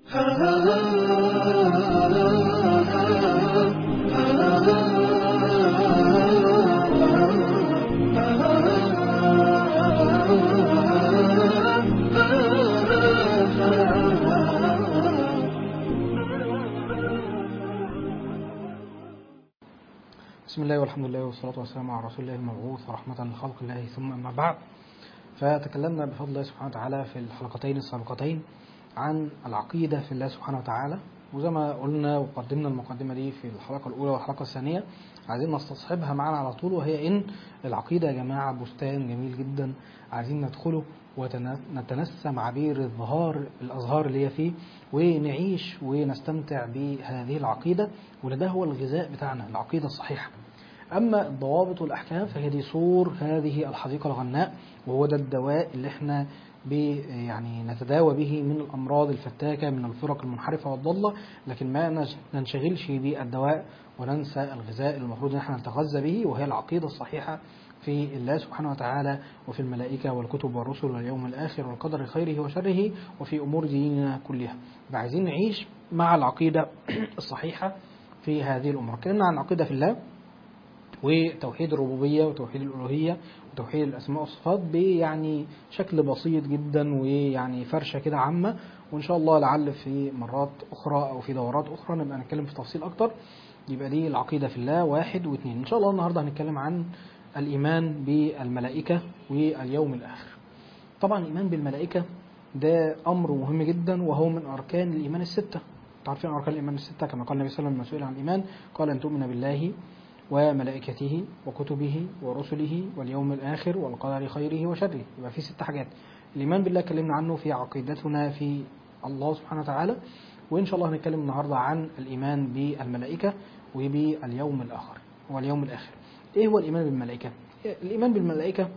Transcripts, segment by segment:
بسم الله والحمد لله والصلاة والسلام على رسول الله المبعوث ورحمة لخلق الله ثم أما بعد فتكلمنا بفضل الله سبحانه وتعالى في الحلقتين السابقتين عن العقيدة في الله سبحانه وتعالى وزي ما قلنا وقدمنا المقدمة دي في الحلقة الأولى والحلقة الثانية عايزين نستصحبها معنا على طول وهي إن العقيدة يا جماعة بستان جميل جدا عايزين ندخله ونتنسم عبير الظهار الأزهار اللي هي فيه ونعيش ونستمتع بهذه العقيدة وده هو الغذاء بتاعنا العقيدة الصحيحة أما الضوابط والأحكام فهي دي صور هذه الحديقة الغناء وهو ده الدواء اللي احنا يعني نتداوى به من الأمراض الفتاكة من الفرق المنحرفة والضالة لكن ما ننشغلش بالدواء وننسى الغذاء المفروض ان احنا نتغذى به وهي العقيدة الصحيحة في الله سبحانه وتعالى وفي الملائكة والكتب والرسل واليوم الآخر والقدر خيره وشره وفي أمور ديننا كلها عايزين نعيش مع العقيدة الصحيحة في هذه الأمور اتكلمنا عن العقيدة في الله وتوحيد الربوبية وتوحيد الألوهية وتوحيد الأسماء والصفات بيعني شكل بسيط جدا ويعني فرشة كده عامة وإن شاء الله لعل في مرات أخرى أو في دورات أخرى نبقى نتكلم في تفصيل أكتر يبقى دي العقيدة في الله واحد واثنين إن شاء الله النهاردة هنتكلم عن الإيمان بالملائكة واليوم الآخر طبعا الإيمان بالملائكة ده أمر مهم جدا وهو من أركان الإيمان الستة تعرفين أركان الإيمان الستة كما قال النبي صلى الله عليه وسلم عن الإيمان قال أن تؤمن بالله وملائكته وكتبه ورسله واليوم الآخر والقدر خيره وشره يبقى في ست حاجات الإيمان بالله اتكلمنا عنه في عقيدتنا في الله سبحانه وتعالى وإن شاء الله هنتكلم النهاردة عن الإيمان بالملائكة وباليوم الآخر واليوم الآخر إيه هو الإيمان بالملائكة؟ الإيمان بالملائكة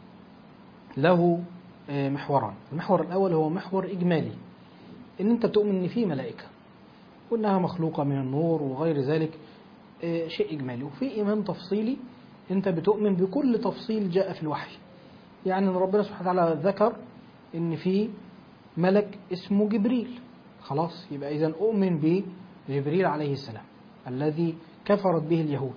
له محوران المحور الأول هو محور إجمالي إن أنت تؤمن إن في ملائكة وإنها مخلوقة من النور وغير ذلك شيء إجمالي وفي إيمان تفصيلي أنت بتؤمن بكل تفصيل جاء في الوحي يعني أن ربنا سبحانه وتعالى ذكر أن في ملك اسمه جبريل خلاص يبقى إذا أؤمن بجبريل عليه السلام الذي كفرت به اليهود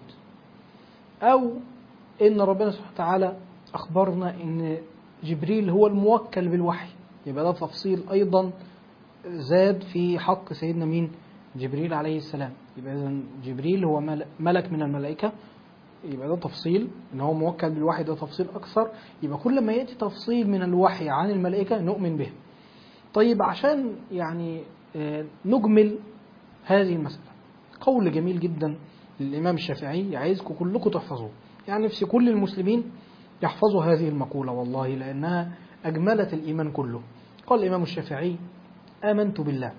أو إن ربنا سبحانه وتعالى أخبرنا أن جبريل هو الموكل بالوحي يبقى ده تفصيل أيضا زاد في حق سيدنا مين جبريل عليه السلام يبقى إذا جبريل هو ملك من الملائكة يبقى ده تفصيل ان هو موكل بالوحي ده تفصيل اكثر يبقى كل ما ياتي تفصيل من الوحي عن الملائكه نؤمن به طيب عشان يعني نجمل هذه المساله قول جميل جدا للامام الشافعي عايزكم كلكم تحفظوه يعني نفسي كل المسلمين يحفظوا هذه المقوله والله لانها اجملت الايمان كله قال الامام الشافعي امنت بالله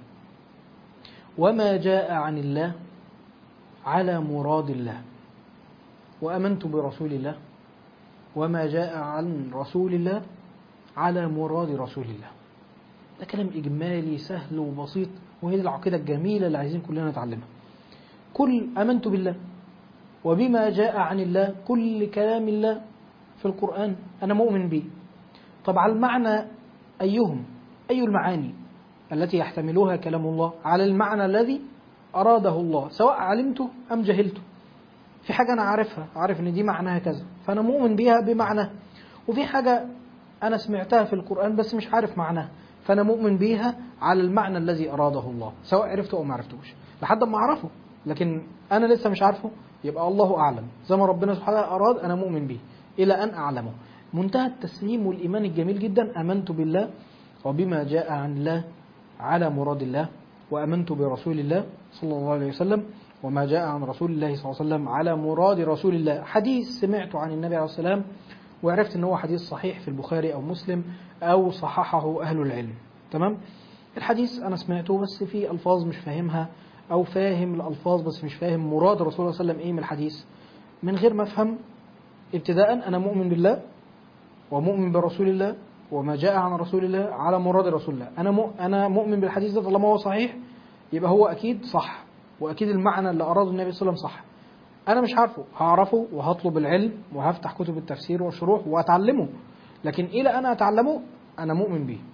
وما جاء عن الله على مراد الله وامنت برسول الله وما جاء عن رسول الله على مراد رسول الله ده كلام اجمالي سهل وبسيط وهي دي العقيده الجميله اللي عايزين كلنا نتعلمها كل امنت بالله وبما جاء عن الله كل كلام الله في القران انا مؤمن به طب على المعنى ايهم اي المعاني التي يحتملها كلام الله على المعنى الذي أراده الله سواء علمته أم جهلته في حاجة أنا عارفها عارف إن دي معناها كذا فأنا مؤمن بيها بمعنى وفي حاجة أنا سمعتها في القرآن بس مش عارف معناها فأنا مؤمن بيها على المعنى الذي أراده الله سواء عرفته أو ما عرفتوش لحد ما أعرفه لكن أنا لسه مش عارفه يبقى الله أعلم زي ما ربنا سبحانه أراد أنا مؤمن به إلى أن أعلمه منتهى التسليم والإيمان الجميل جدا آمنت بالله وبما جاء عن الله على مراد الله وامنت برسول الله صلى الله عليه وسلم وما جاء عن رسول الله صلى الله عليه وسلم على مراد رسول الله حديث سمعته عن النبي عليه السلام وعرفت ان هو حديث صحيح في البخاري او مسلم او صححه اهل العلم تمام الحديث انا سمعته بس في الفاظ مش فاهمها او فاهم الالفاظ بس مش فاهم مراد رسول الله صلى الله عليه وسلم ايه من الحديث من غير ما افهم ابتداء انا مؤمن بالله ومؤمن برسول الله وما جاء عن رسول الله على مراد رسول الله انا انا مؤمن بالحديث ده طالما هو صحيح يبقى هو اكيد صح واكيد المعنى اللي اراده النبي صلى الله عليه وسلم صح انا مش عارفه هعرفه وهطلب العلم وهفتح كتب التفسير والشروح واتعلمه لكن الى انا اتعلمه انا مؤمن به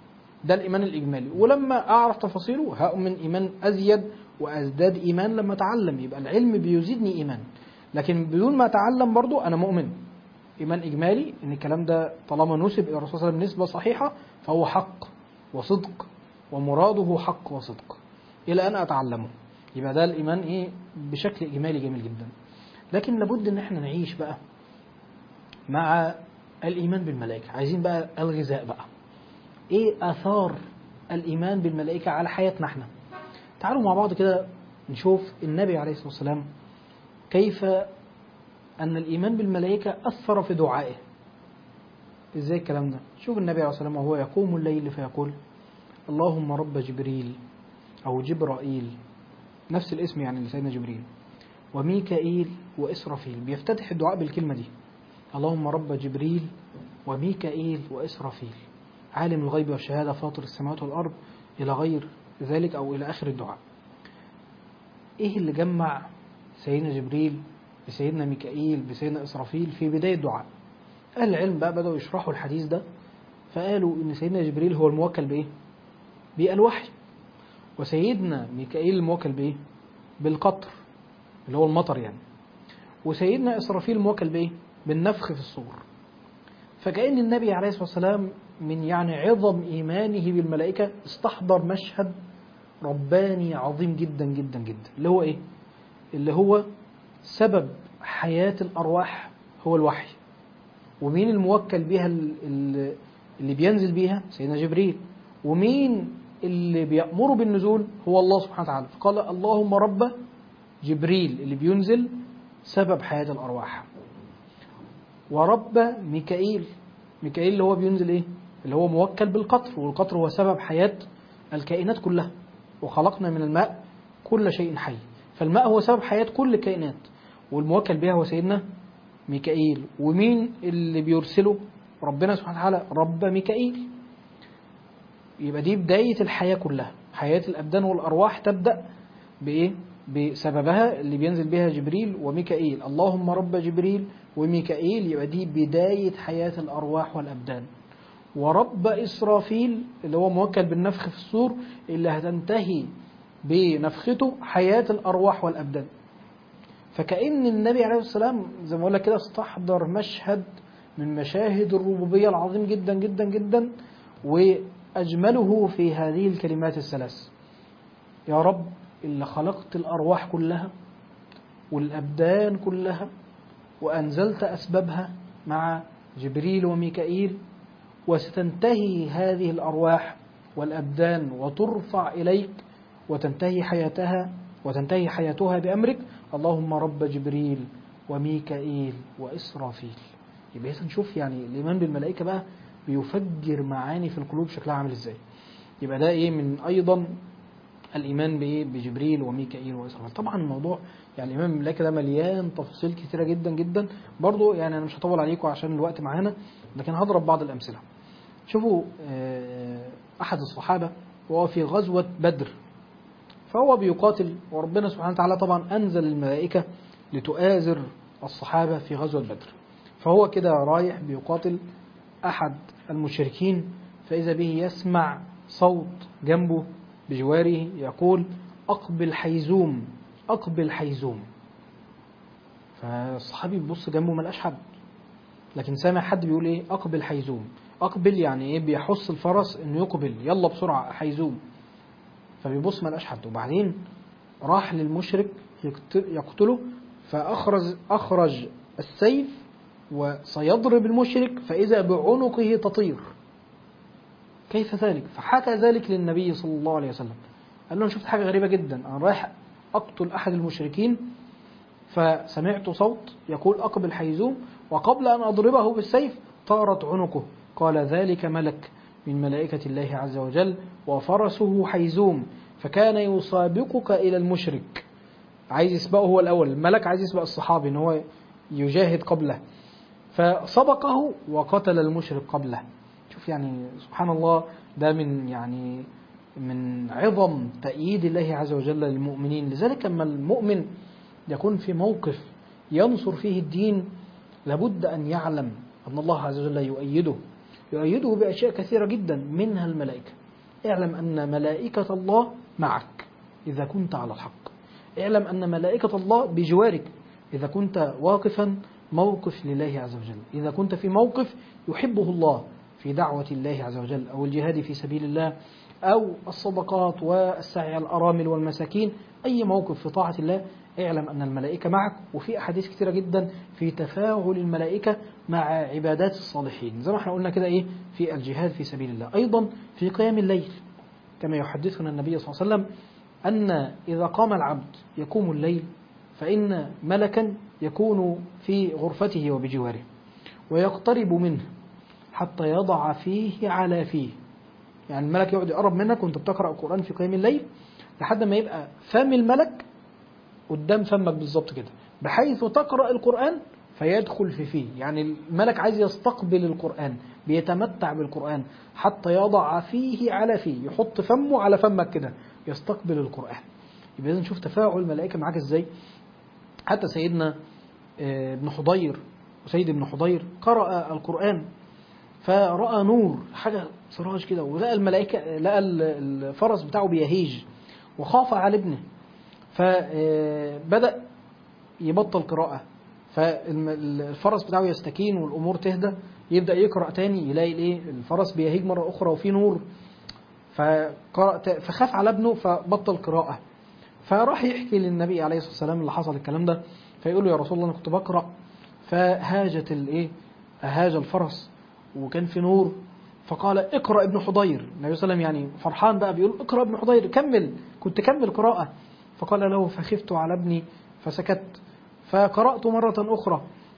ده الإيمان الإجمالي ولما أعرف تفاصيله هؤمن إيمان أزيد وأزداد إيمان لما أتعلم يبقى العلم بيزيدني إيمان لكن بدون ما أتعلم برضو أنا مؤمن إيمان إجمالي إن الكلام ده طالما نسب إلى الرسول صلى الله عليه وسلم نسبة صحيحة فهو حق وصدق ومراده حق وصدق إلى أن أتعلمه يبقى ده الإيمان إيه بشكل إجمالي جميل جدا لكن لابد إن إحنا نعيش بقى مع الإيمان بالملائكة عايزين بقى الغذاء بقى إيه آثار الإيمان بالملائكة على حياتنا إحنا تعالوا مع بعض كده نشوف النبي عليه الصلاة والسلام كيف أن الإيمان بالملائكة أثر في دعائه إزاي الكلام ده شوف النبي عليه الصلاة والسلام وهو يقوم الليل فيقول اللهم رب جبريل أو جبرائيل نفس الاسم يعني لسيدنا جبريل وميكائيل وإسرافيل بيفتتح الدعاء بالكلمة دي اللهم رب جبريل وميكائيل وإسرافيل عالم الغيب والشهادة فاطر السماوات والأرض إلى غير ذلك أو إلى آخر الدعاء إيه اللي جمع سيدنا جبريل بسيدنا ميكائيل بسيدنا إسرافيل في بداية الدعاء أهل العلم بقى بدأوا يشرحوا الحديث ده فقالوا إن سيدنا جبريل هو الموكل بإيه؟ بالوحي وسيدنا ميكائيل الموكل بإيه؟ بالقطر اللي هو المطر يعني وسيدنا إسرافيل الموكل بإيه؟ بالنفخ في الصور فكأن النبي عليه الصلاة والسلام من يعني عظم إيمانه بالملائكة استحضر مشهد رباني عظيم جدا جدا جدا اللي هو إيه؟ اللي هو سبب حياة الأرواح هو الوحي ومين الموكل بها اللي بينزل بيها سيدنا جبريل ومين اللي بيأمره بالنزول هو الله سبحانه وتعالى فقال اللهم رب جبريل اللي بينزل سبب حياة الأرواح ورب ميكائيل ميكائيل اللي هو بينزل ايه اللي هو موكل بالقطر والقطر هو سبب حياة الكائنات كلها وخلقنا من الماء كل شيء حي فالماء هو سبب حياة كل الكائنات والموكل بها هو سيدنا ميكائيل ومين اللي بيرسله ربنا سبحانه وتعالى رب ميكائيل يبقى دي بداية الحياة كلها حياة الأبدان والأرواح تبدأ بإيه بسببها اللي بينزل بها جبريل وميكائيل اللهم رب جبريل وميكائيل يبقى دي بداية حياة الأرواح والأبدان ورب إسرافيل اللي هو موكل بالنفخ في الصور اللي هتنتهي بنفخته حياة الأرواح والأبدان فكأن النبي عليه الصلاة والسلام زي ما بقول لك كده استحضر مشهد من مشاهد الربوبية العظيم جدا جدا جدا وأجمله في هذه الكلمات الثلاث يا رب اللي خلقت الأرواح كلها والأبدان كلها وأنزلت أسبابها مع جبريل وميكائيل وستنتهي هذه الأرواح والأبدان وترفع إليك وتنتهي حياتها وتنتهي حياتها بأمرك اللهم رب جبريل وميكائيل وإسرافيل يبقى إذا نشوف يعني الإيمان بالملائكة بقى بيفجر معاني في القلوب شكلها عامل إزاي يبقى ده إيه من أيضا الإيمان بإيه بجبريل وميكائيل وإسرافيل طبعا الموضوع يعني الإيمان بالملائكة ده مليان تفاصيل كثيرة جدا جدا برضو يعني أنا مش هطول عليكم عشان الوقت معانا لكن هضرب بعض الأمثلة شوفوا أحد الصحابة وهو في غزوة بدر فهو بيقاتل وربنا سبحانه وتعالى طبعا أنزل الملائكة لتؤازر الصحابة في غزوة بدر فهو كده رايح بيقاتل أحد المشركين فإذا به يسمع صوت جنبه بجواره يقول أقبل حيزوم أقبل حيزوم فالصحابي بيبص جنبه ما لقاش حد لكن سامع حد بيقول ايه أقبل حيزوم أقبل يعني ايه بيحث الفرس انه يقبل يلا بسرعة حيزوم فبيبص ما لقاش حد وبعدين راح للمشرك يقتله فأخرج أخرج السيف وسيضرب المشرك فإذا بعنقه تطير كيف ذلك فحكى ذلك للنبي صلى الله عليه وسلم قال له أنا شفت حاجة غريبة جدا أنا رايح أقتل أحد المشركين فسمعت صوت يقول أقبل حيزوم وقبل أن أضربه بالسيف طارت عنقه قال ذلك ملك من ملائكة الله عز وجل وفرسه حيزوم فكان يسابقك إلى المشرك عايز يسبقه هو الأول الملك عايز يسبق الصحابي إن هو يجاهد قبله فسبقه وقتل المشرك قبله شوف يعني سبحان الله ده من يعني من عظم تأييد الله عز وجل للمؤمنين لذلك لما المؤمن يكون في موقف ينصر فيه الدين لابد أن يعلم أن الله عز وجل يؤيده يؤيده بأشياء كثيرة جدا منها الملائكة اعلم أن ملائكة الله معك إذا كنت على الحق اعلم أن ملائكة الله بجوارك إذا كنت واقفا موقف لله عز وجل إذا كنت في موقف يحبه الله في دعوة الله عز وجل أو الجهاد في سبيل الله أو الصدقات والسعي على الأرامل والمساكين أي موقف في طاعة الله اعلم أن الملائكة معك وفي أحاديث كثيرة جدا في تفاعل الملائكة مع عبادات الصالحين زي ما احنا قلنا كده إيه في الجهاد في سبيل الله أيضا في قيام الليل كما يحدثنا النبي صلى الله عليه وسلم أن إذا قام العبد يقوم الليل فإن ملكا يكون في غرفته وبجواره ويقترب منه حتى يضع فيه على فيه يعني الملك يقعد يقرب منك وانت بتقرأ القرآن في قيام الليل لحد ما يبقى فم الملك قدام فمك بالظبط كده بحيث تقرأ القرآن فيدخل في فيه يعني الملك عايز يستقبل القرآن بيتمتع بالقرآن حتى يضع فيه على فيه يحط فمه على فمك كده يستقبل القرآن يبقى إذا نشوف تفاعل الملائكة معاك ازاي حتى سيدنا ابن حضير وسيد ابن حضير قرأ القرآن فرأى نور حاجة سراج كده ولقى الملائكة لقى الفرس بتاعه بيهيج وخاف على ابنه فبدأ يبطل قراءة فالفرس بتاعه يستكين والأمور تهدى يبدأ يقرأ تاني يلاقي الايه الفرس بيهيج مرة أخرى وفي نور فقرأ فخاف على ابنه فبطل قراءة فراح يحكي للنبي عليه الصلاة والسلام اللي حصل الكلام ده فيقول له يا رسول الله أنا كنت بقرأ فهاجت الايه هاج الفرس وكان في نور فقال اقرأ ابن حضير النبي صلى الله عليه وسلم يعني فرحان بقى بيقول اقرأ ابن حضير كمل كنت كمل قراءة فقال له فخفت على ابني فسكت فقرأت مرة أخرى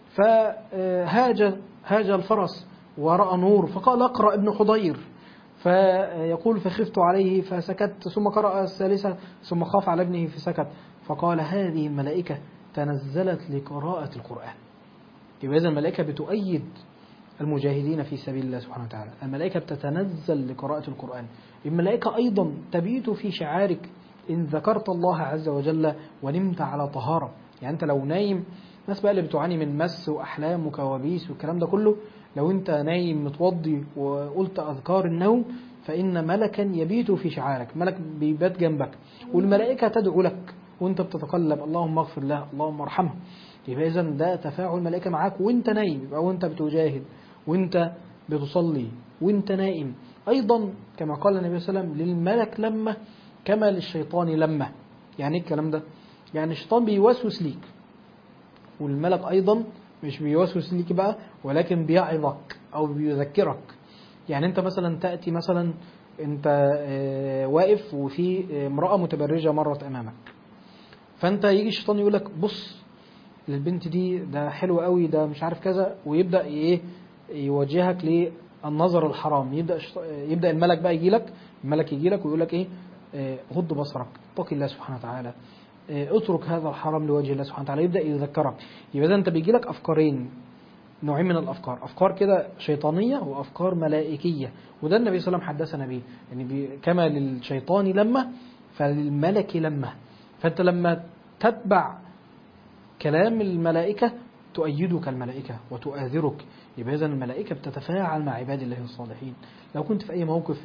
فهاج هاج الفرس ورأى نور فقال اقرأ ابن حضير فيقول فخفت عليه فسكت ثم قرأ الثالثة ثم خاف على ابنه فسكت فقال هذه الملائكة تنزلت لقراءة القرآن يبقى إذا الملائكة بتؤيد المجاهدين في سبيل الله سبحانه وتعالى الملائكة بتتنزل لقراءة القرآن الملائكة أيضا تبيت في شعارك إن ذكرت الله عز وجل ونمت على طهارة يعني أنت لو نايم الناس بقى اللي بتعاني من مس وأحلام وكوابيس والكلام ده كله لو أنت نايم متوضي وقلت أذكار النوم فإن ملكا يبيت في شعارك ملك بيبات جنبك والملائكة تدعو لك وانت بتتقلب اللهم اغفر له اللهم ارحمه يبقى إذا ده تفاعل الملائكة معاك وانت نايم يبقى وانت بتجاهد وانت بتصلي وانت نائم أيضا كما قال النبي صلى الله عليه وسلم للملك لما كما للشيطان لما يعني ايه الكلام ده يعني الشيطان بيوسوس ليك والملك أيضا مش بيوسوس ليك بقى ولكن بيعظك أو بيذكرك يعني أنت مثلا تأتي مثلا أنت واقف وفي امرأة متبرجة مرت أمامك فأنت يجي الشيطان يقول لك بص للبنت دي ده حلو قوي ده مش عارف كذا ويبدأ ايه يوجهك للنظر الحرام يبدأ يبدأ الملك بقى يجي لك الملك يجي لك ويقول لك ايه غض بصرك اتق الله سبحانه وتعالى اترك هذا الحرام لوجه الله سبحانه وتعالى يبدا يذكرك يبقى انت بيجي لك افكارين نوعين من الافكار افكار كده شيطانيه وافكار ملائكيه وده النبي صلى الله عليه وسلم حدثنا به يعني كما للشيطان لما فللملك لما فانت لما تتبع كلام الملائكه تؤيدك الملائكه وتؤاذرك يبقى اذا الملائكه بتتفاعل مع عباد الله الصالحين لو كنت في اي موقف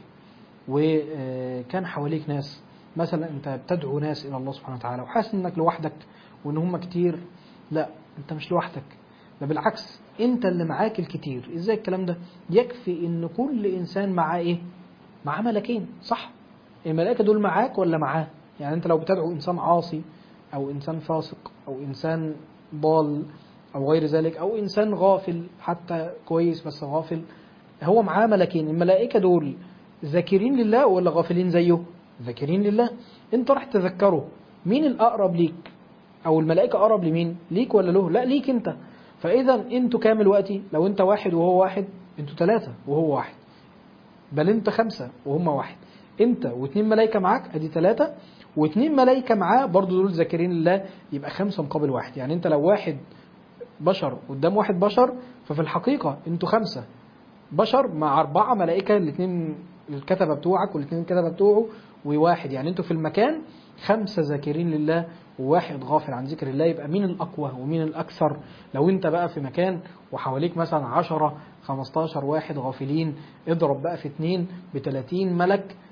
وكان حواليك ناس مثلا انت بتدعو ناس الى الله سبحانه وتعالى وحاسس انك لوحدك وان هم كتير لا انت مش لوحدك ده بالعكس انت اللي معاك الكتير ازاي الكلام ده يكفي ان كل انسان معاه ايه معاه ملكين صح الملائكه دول معاك ولا معاه يعني انت لو بتدعو انسان عاصي او انسان فاسق او انسان ضال او غير ذلك او انسان غافل حتى كويس بس غافل هو معاه ملكين الملائكه دول ذاكرين لله ولا غافلين زيه ذاكرين لله انت راح تذكره مين الاقرب ليك او الملائكه اقرب لمين ليك ولا له لا ليك انت فاذا انتوا كام دلوقتي لو انت واحد وهو واحد انتوا ثلاثه وهو واحد بل انت خمسه وهم واحد انت واثنين ملائكه معاك ادي ثلاثه واثنين ملائكه معاه برضو دول ذاكرين لله يبقى خمسه مقابل واحد يعني انت لو واحد بشر قدام واحد بشر ففي الحقيقه انتوا خمسه بشر مع اربعه ملائكه الاثنين الكتبه بتوعك والاثنين الكتبه بتوعه وواحد يعني انتوا في المكان خمسة ذاكرين لله وواحد غافل عن ذكر الله يبقى مين الأقوى ومين الأكثر لو انت بقى في مكان وحواليك مثلا عشرة خمستاشر واحد غافلين اضرب بقى في اتنين بتلاتين ملك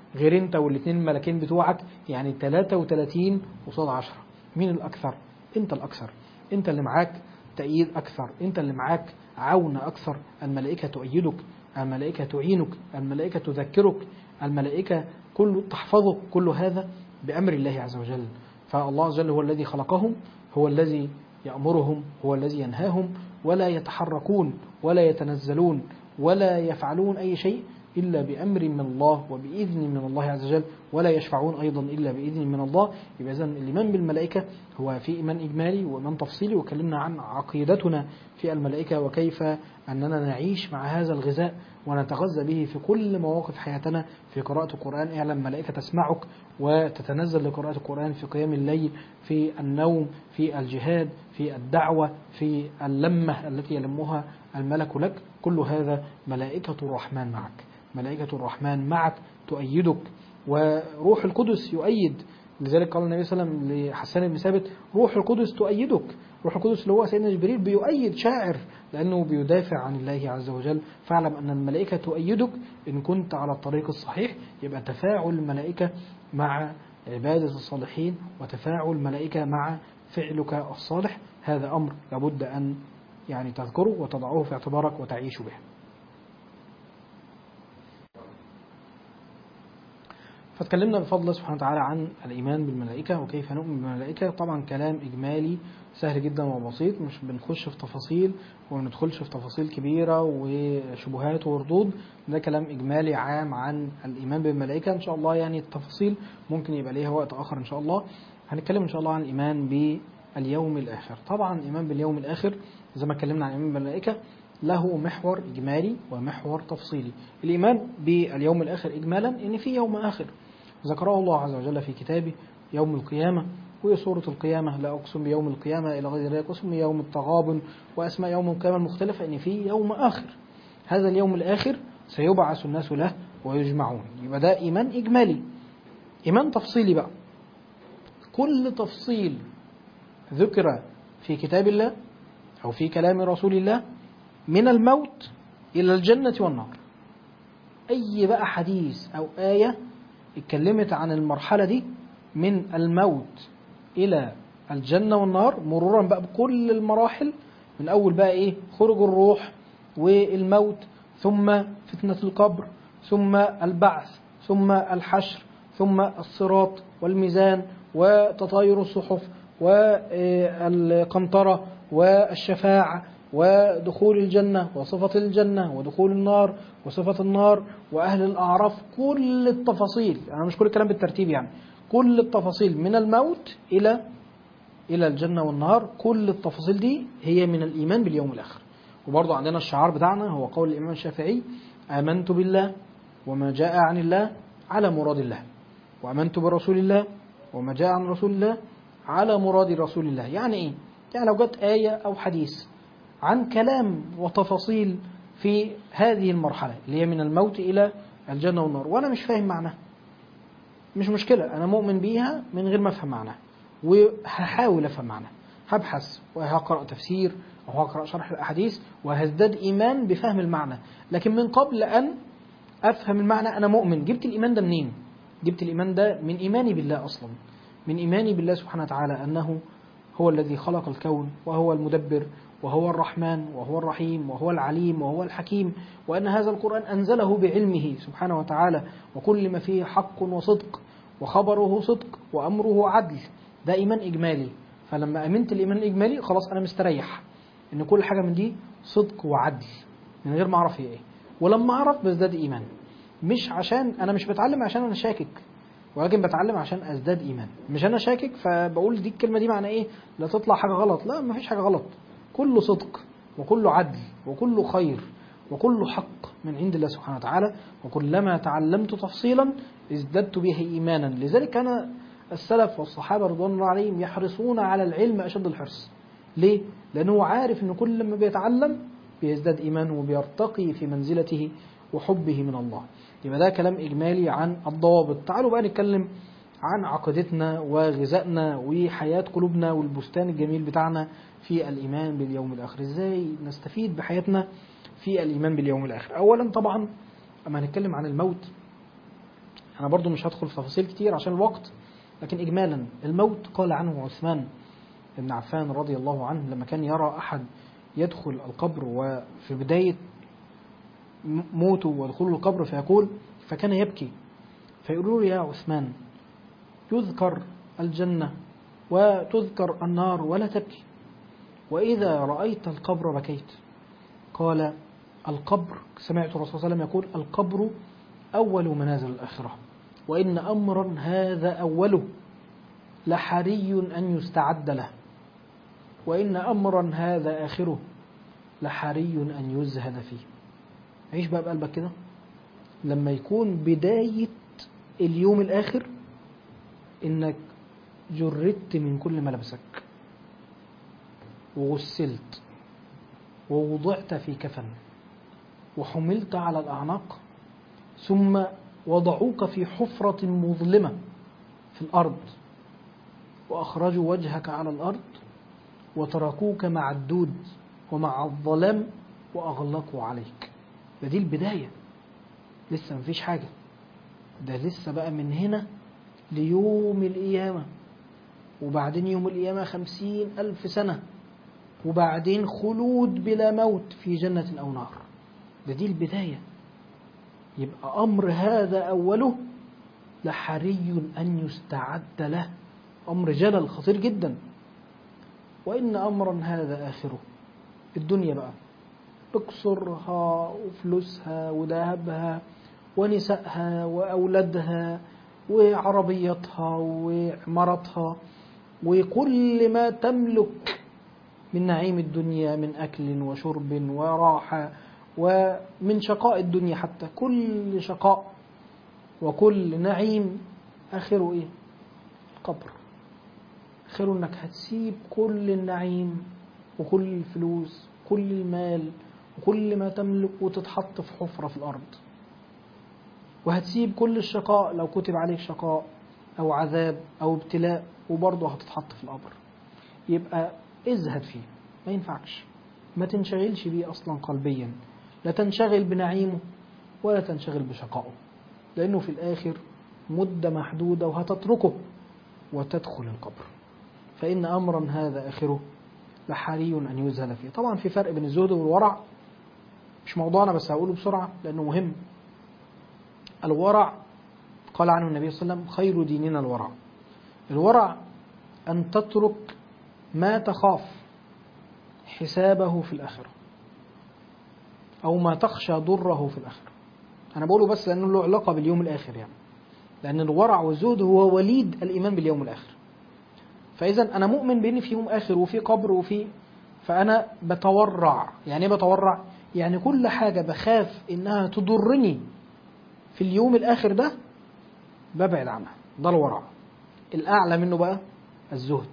غير انت والاثنين الملكين بتوعك يعني 33 قصاد 10 مين الاكثر انت الاكثر انت اللي معاك تأييد اكثر انت اللي معاك عون اكثر الملائكه تؤيدك الملائكه تعينك الملائكه تذكرك الملائكه كل تحفظك كل هذا بامر الله عز وجل فالله عز وجل هو الذي خلقهم هو الذي يأمرهم هو الذي ينهاهم ولا يتحركون ولا يتنزلون ولا يفعلون أي شيء إلا بأمر من الله وبإذن من الله عز وجل ولا يشفعون أيضا إلا بإذن من الله يبقى إذن الإيمان بالملائكة هو في إيمان إجمالي وإيمان تفصيلي وكلمنا عن عقيدتنا في الملائكة وكيف أننا نعيش مع هذا الغذاء ونتغذى به في كل مواقف حياتنا في قراءة القرآن اعلم ملائكة تسمعك وتتنزل لقراءة القرآن في قيام الليل في النوم في الجهاد في الدعوة في اللمة التي يلمها الملك لك كل هذا ملائكة الرحمن معك ملائكة الرحمن معك تؤيدك وروح القدس يؤيد لذلك قال النبي صلى الله عليه وسلم لحسان بن ثابت روح القدس تؤيدك روح القدس اللي هو سيدنا جبريل بيؤيد شاعر لأنه بيدافع عن الله عز وجل فاعلم أن الملائكة تؤيدك إن كنت على الطريق الصحيح يبقى تفاعل الملائكة مع عبادة الصالحين وتفاعل الملائكة مع فعلك الصالح هذا أمر لابد أن يعني تذكره وتضعه في اعتبارك وتعيش به فتكلمنا بفضل الله سبحانه وتعالى عن الإيمان بالملائكة وكيف نؤمن بالملائكة طبعا كلام إجمالي سهل جدا وبسيط مش بنخش في تفاصيل وما ندخلش في تفاصيل كبيرة وشبهات وردود ده كلام إجمالي عام عن الإيمان بالملائكة إن شاء الله يعني التفاصيل ممكن يبقى ليها وقت آخر إن شاء الله هنتكلم إن شاء الله عن الإيمان باليوم الآخر طبعا الإيمان باليوم الآخر زي ما اتكلمنا عن الإيمان بالملائكة له محور إجمالي ومحور تفصيلي الإيمان باليوم الآخر إجمالا إن في يوم آخر ذكره الله عز وجل في كتابه يوم القيامة وهي سورة القيامة لا أقسم بيوم القيامة إلى غير ذلك أقسم بيوم التغابن وأسماء يوم القيامة المختلفة إن في يوم آخر هذا اليوم الآخر سيبعث الناس له ويجمعون يبقى ده إيمان إجمالي إيمان تفصيلي بقى كل تفصيل ذكر في كتاب الله أو في كلام رسول الله من الموت إلى الجنة والنار أي بقى حديث أو آية اتكلمت عن المرحلة دي من الموت إلى الجنة والنار مرورا بقى بكل المراحل من أول بقى إيه خروج الروح والموت ثم فتنة القبر ثم البعث ثم الحشر ثم الصراط والميزان وتطاير الصحف والقنطرة والشفاعة ودخول الجنة وصفة الجنة ودخول النار وصفة النار وأهل الأعراف كل التفاصيل أنا مش كل الكلام بالترتيب يعني كل التفاصيل من الموت إلى إلى الجنة والنار كل التفاصيل دي هي من الإيمان باليوم الآخر وبرضه عندنا الشعار بتاعنا هو قول الإمام الشافعي آمنت بالله وما جاء عن الله على مراد الله وآمنت برسول الله وما جاء عن رسول الله على مراد رسول الله يعني إيه؟ يعني لو جت آية أو حديث عن كلام وتفاصيل في هذه المرحلة اللي هي من الموت إلى الجنة والنار وأنا مش فاهم معناها مش مشكلة أنا مؤمن بيها من غير ما أفهم معناها وهحاول أفهم معناها هبحث وهقرأ تفسير أو هقرأ شرح الأحاديث وهزداد إيمان بفهم المعنى لكن من قبل أن أفهم المعنى أنا مؤمن جبت الإيمان ده منين جبت الإيمان ده من إيماني بالله أصلا من إيماني بالله سبحانه وتعالى أنه هو الذي خلق الكون وهو المدبر وهو الرحمن وهو الرحيم وهو العليم وهو الحكيم وأن هذا القرآن أنزله بعلمه سبحانه وتعالى وكل ما فيه حق وصدق وخبره صدق وأمره عدل ده إيمان إجمالي فلما أمنت الإيمان الإجمالي خلاص أنا مستريح إن كل حاجة من دي صدق وعدل من غير ما أعرف هي إيه ولما أعرف بزداد إيمان مش عشان أنا مش بتعلم عشان أنا شاكك ولكن بتعلم عشان ازداد ايمان مش انا شاكك فبقول دي الكلمه دي معنى ايه لا تطلع حاجه غلط لا ما فيش حاجه غلط كله صدق وكله عدل وكله خير وكله حق من عند الله سبحانه وتعالى وكلما تعلمت تفصيلا ازددت به ايمانا لذلك كان السلف والصحابه رضوان الله عليهم يحرصون على العلم اشد الحرص ليه لانه عارف ان كل ما بيتعلم بيزداد ايمانه وبيرتقي في منزلته وحبه من الله يبقى ده كلام إجمالي عن الضوابط تعالوا بقى نتكلم عن عقيدتنا وغذائنا وحياة قلوبنا والبستان الجميل بتاعنا في الإيمان باليوم الآخر إزاي نستفيد بحياتنا في الإيمان باليوم الآخر أولا طبعا أما هنتكلم عن الموت أنا برضو مش هدخل في تفاصيل كتير عشان الوقت لكن إجمالا الموت قال عنه عثمان بن عفان رضي الله عنه لما كان يرى أحد يدخل القبر وفي بداية موته ودخوله القبر فيقول فكان يبكي فيقولوا له يا عثمان يذكر الجنة وتذكر النار ولا تبكي وإذا رأيت القبر بكيت قال القبر سمعت الرسول صلى الله عليه وسلم يقول القبر أول منازل الآخرة وإن أمرا هذا أوله لحري أن يستعد له وإن أمرا هذا آخره لحري أن يزهد فيه عيش بقى بقلبك كده لما يكون بداية اليوم الآخر إنك جردت من كل ملبسك وغسلت ووضعت في كفن وحملت على الأعناق ثم وضعوك في حفرة مظلمة في الأرض وأخرجوا وجهك على الأرض وتركوك مع الدود ومع الظلام وأغلقوا عليك ده دي البداية لسه مفيش حاجة ده لسه بقى من هنا ليوم القيامة وبعدين يوم القيامة خمسين ألف سنة وبعدين خلود بلا موت في جنة أو نار ده دي البداية يبقى أمر هذا أوله لحري أن يستعد له أمر جلل خطير جدا وإن أمرا هذا آخره الدنيا بقى بقصرها وفلوسها وذهبها ونسائها وأولادها وعربيتها وعمارتها وكل ما تملك من نعيم الدنيا من أكل وشرب وراحة ومن شقاء الدنيا حتى كل شقاء وكل نعيم آخره إيه؟ القبر آخره إنك هتسيب كل النعيم وكل الفلوس كل المال وكل ما تملك وتتحط في حفرة في الأرض وهتسيب كل الشقاء لو كتب عليك شقاء أو عذاب أو ابتلاء وبرضه هتتحط في القبر يبقى ازهد فيه ما ينفعش ما تنشغلش بيه أصلا قلبيا لا تنشغل بنعيمه ولا تنشغل بشقائه لأنه في الآخر مدة محدودة وهتتركه وتدخل القبر فإن أمرا هذا آخره لحري أن يزهد فيه طبعا في فرق بين الزهد والورع مش موضوعنا بس هقوله بسرعة لأنه مهم الورع قال عنه النبي صلى الله عليه وسلم خير ديننا الورع الورع أن تترك ما تخاف حسابه في الآخرة أو ما تخشى ضره في الآخرة أنا بقوله بس لأنه له علاقة باليوم الآخر يعني لأن الورع والزهد هو وليد الإيمان باليوم الآخر فإذا أنا مؤمن بأن في يوم آخر وفي قبر وفي فأنا بتورع يعني إيه بتورع؟ يعني كل حاجة بخاف إنها تضرني في اليوم الآخر ده ببعد عنها ده الورع الأعلى منه بقى الزهد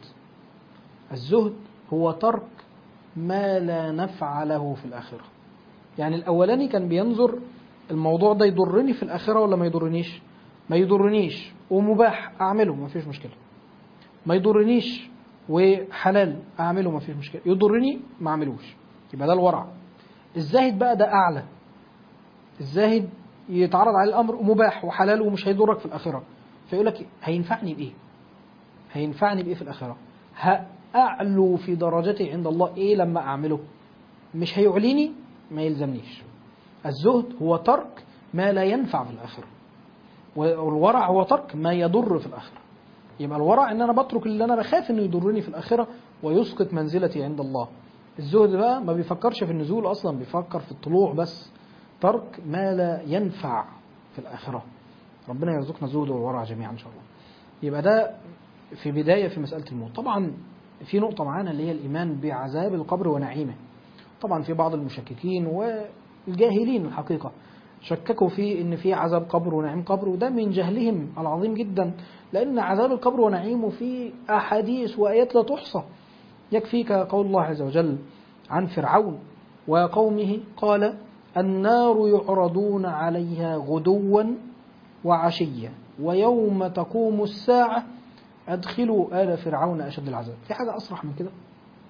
الزهد هو ترك ما لا نفع له في الآخرة يعني الأولاني كان بينظر الموضوع ده يضرني في الآخرة ولا ما يضرنيش ما يضرنيش ومباح أعمله ما فيش مشكلة ما يضرنيش وحلال أعمله ما فيش مشكلة يضرني ما أعملوش يبقى ده الورع الزاهد بقى ده أعلى الزاهد يتعرض عليه الأمر مباح وحلال ومش هيضرك في الآخرة فيقول لك هينفعني بإيه هينفعني بإيه في الآخرة هأعلو في درجتي عند الله إيه لما أعمله مش هيعليني ما يلزمنيش الزهد هو ترك ما لا ينفع في الآخرة والورع هو ترك ما يضر في الآخرة يبقى الورع ان انا بترك اللي انا بخاف انه يضرني في الاخره ويسقط منزلتي عند الله الزهد بقى ما بيفكرش في النزول اصلا بيفكر في الطلوع بس ترك ما لا ينفع في الاخره ربنا يرزقنا الزهد والورع جميعا ان شاء الله يبقى ده في بدايه في مساله الموت طبعا في نقطه معانا اللي هي الايمان بعذاب القبر ونعيمه طبعا في بعض المشككين والجاهلين الحقيقه شككوا في ان في عذاب قبر ونعيم قبر وده من جهلهم العظيم جدا لان عذاب القبر ونعيمه في احاديث وايات لا تحصى يكفيك قول الله عز وجل عن فرعون وقومه قال النار يعرضون عليها غدوا وعشيا ويوم تقوم الساعه ادخلوا ال فرعون اشد العذاب في حاجه اصرح من كده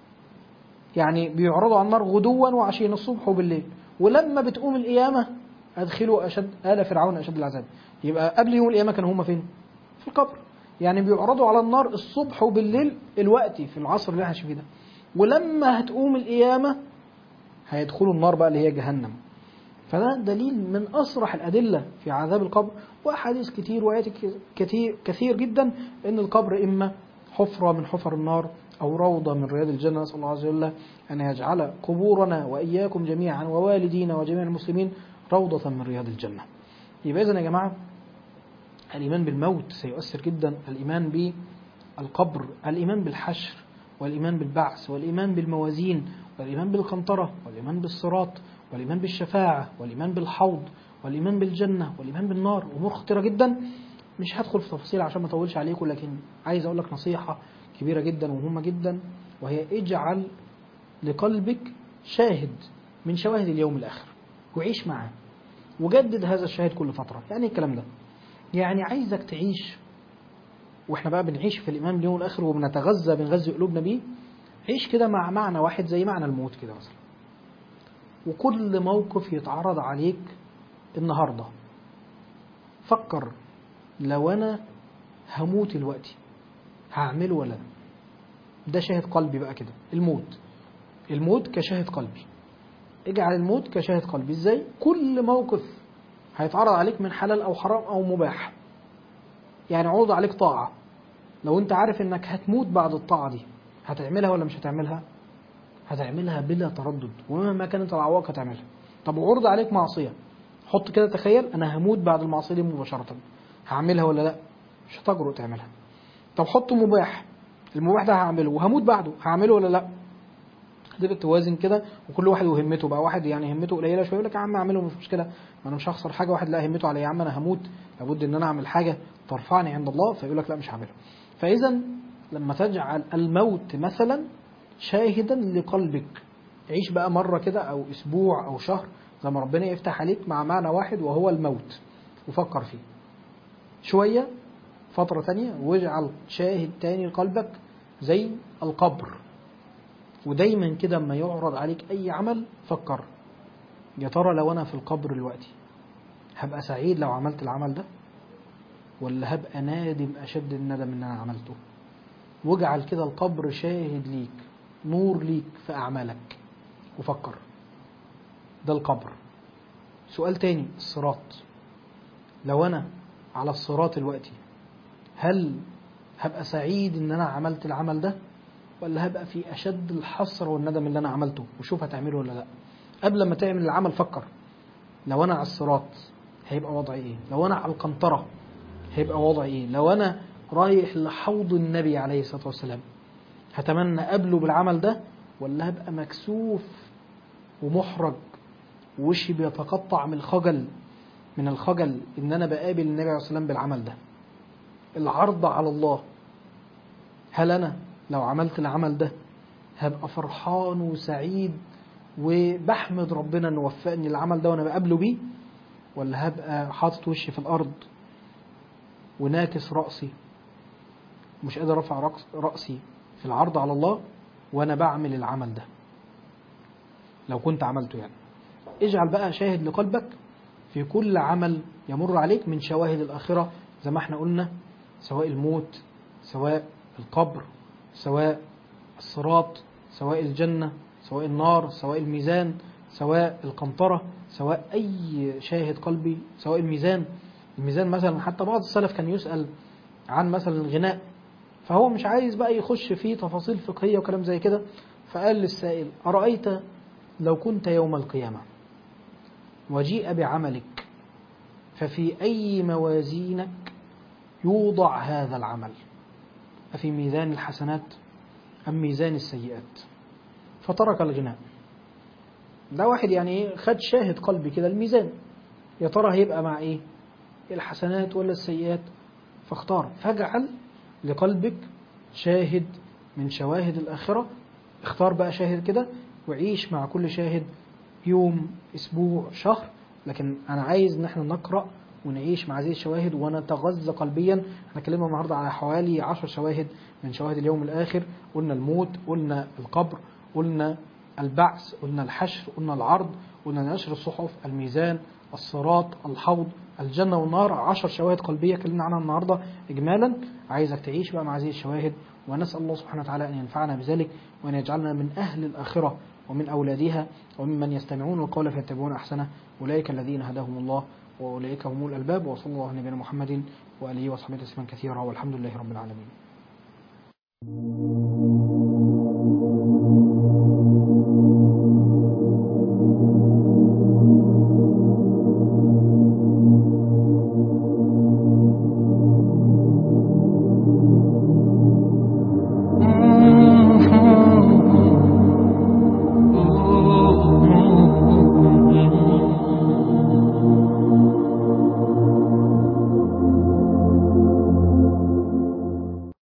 يعني بيعرضوا على النار غدوا وعشيا الصبح وبالليل ولما بتقوم القيامه ادخلوا اشد ال فرعون اشد العذاب يبقى قبل يوم القيامه كانوا هم فين في القبر يعني بيعرضوا على النار الصبح وبالليل الوقتي في العصر اللي احنا فيه ده ولما هتقوم القيامه هيدخلوا النار بقى اللي هي جهنم فده دليل من أصرح الأدلة في عذاب القبر وأحاديث كتير وآيات كتير, كثير جدا أن القبر إما حفرة من حفر النار أو روضة من رياض الجنة نسأل الله عز وجل أن يجعل قبورنا وإياكم جميعا ووالدينا وجميع المسلمين روضة من رياض الجنة يبقى إذن يا جماعة الإيمان بالموت سيؤثر جدا الإيمان بالقبر الإيمان بالحشر والإيمان بالبعث والإيمان بالموازين والإيمان بالقنطرة والإيمان بالصراط والإيمان بالشفاعة والإيمان بالحوض والإيمان بالجنة والإيمان بالنار أمور خطيرة جدا مش هدخل في تفاصيل عشان ما اطولش عليكم لكن عايز أقول لك نصيحة كبيرة جدا ومهمة جدا وهي اجعل لقلبك شاهد من شواهد اليوم الآخر وعيش معاه وجدد هذا الشاهد كل فترة يعني إيه الكلام ده يعني عايزك تعيش واحنا بقى بنعيش في الإيمان باليوم الآخر وبنتغذى بنغذي قلوبنا بيه عيش كده مع معنى واحد زي معنى الموت كده مثلا وكل موقف يتعرض عليك النهارده فكر لو انا هموت دلوقتي هعمله ولا لا ده شاهد قلبي بقى كده الموت الموت كشاهد قلبي اجعل الموت كشاهد قلبي ازاي كل موقف هيتعرض عليك من حلال او حرام او مباح يعني عرض عليك طاعه لو انت عارف انك هتموت بعد الطاعه دي هتعملها ولا مش هتعملها هتعملها بلا تردد ومهما كانت العوائق هتعملها طب وعرض عليك معصيه حط كده تخيل انا هموت بعد المعصيه دي مباشره هعملها ولا لا مش هتجرؤ تعملها طب حط مباح المباح ده هعمله وهموت بعده هعمله ولا لا تبقى توازن كده وكل واحد وهمته بقى واحد يعني همته قليله شويه يقول لك يا عم اعمله مش مشكله ما انا مش هخسر حاجه واحد لا همته على يا عم انا هموت لابد ان انا اعمل حاجه ترفعني عند الله فيقول لك لا مش هعملها فاذا لما تجعل الموت مثلا شاهدا لقلبك عيش بقى مرة كده أو أسبوع أو شهر زي ما ربنا يفتح عليك مع معنى واحد وهو الموت وفكر فيه شوية فترة تانية واجعل شاهد تاني لقلبك زي القبر ودايما كده اما يعرض عليك أي عمل فكر يا ترى لو أنا في القبر دلوقتي هبقى سعيد لو عملت العمل ده ولا هبقى نادم أشد الندم إن أنا عملته واجعل كده القبر شاهد ليك نور ليك في أعمالك وفكر ده القبر سؤال تاني الصراط لو أنا على الصراط دلوقتي هل هبقى سعيد إن أنا عملت العمل ده ولا هبقى في أشد الحسرة والندم اللي أنا عملته وشوف هتعمله ولا لا قبل ما تعمل العمل فكر لو أنا على الصراط هيبقى وضعي إيه لو أنا على القنطرة هيبقى وضعي إيه لو أنا رايح لحوض النبي عليه الصلاة والسلام هتمنى قبله بالعمل ده ولا هبقى مكسوف ومحرج وشي بيتقطع من الخجل من الخجل ان انا بقابل النبي عليه الصلاه والسلام بالعمل ده العرض على الله هل انا لو عملت العمل ده هبقى فرحان وسعيد وبحمد ربنا انه وفقني العمل ده وانا بقابله بيه ولا هبقى حاطط وشي في الارض وناكس راسي مش قادر ارفع راسي في العرض على الله وانا بعمل العمل ده لو كنت عملته يعني اجعل بقى شاهد لقلبك في كل عمل يمر عليك من شواهد الآخرة زي ما احنا قلنا سواء الموت سواء القبر سواء الصراط سواء الجنة سواء النار سواء الميزان سواء القنطرة سواء أي شاهد قلبي سواء الميزان الميزان مثلا حتى بعض السلف كان يسأل عن مثلا الغناء فهو مش عايز بقى يخش في تفاصيل فقهية وكلام زي كده فقال للسائل أرأيت لو كنت يوم القيامة وجيء بعملك ففي أي موازينك يوضع هذا العمل أفي ميزان الحسنات أم ميزان السيئات فترك الغناء ده واحد يعني ايه خد شاهد قلبي كده الميزان يا ترى هيبقى مع ايه الحسنات ولا السيئات فاختار فاجعل لقلبك شاهد من شواهد الآخرة اختار بقى شاهد كده وعيش مع كل شاهد يوم أسبوع شهر لكن أنا عايز إن احنا نقرأ ونعيش مع هذه الشواهد ونتغذى قلبيا احنا اتكلمنا النهارده على حوالي عشر شواهد من شواهد اليوم الآخر قلنا الموت قلنا القبر قلنا البعث قلنا الحشر قلنا العرض قلنا نشر الصحف الميزان الصراط الحوض الجنة والنار عشر شواهد قلبية اتكلمنا عنها النهاردة إجمالا عايزك تعيش بقى مع هذه الشواهد ونسأل الله سبحانه وتعالى أن ينفعنا بذلك وأن يجعلنا من أهل الآخرة ومن أولادها وممن يستمعون القول فيتبعون أحسنه أولئك الذين هداهم الله وأولئك هم الألباب وصلى الله على نبينا محمد وآله وصحبه تسليما كثيرا والحمد لله رب العالمين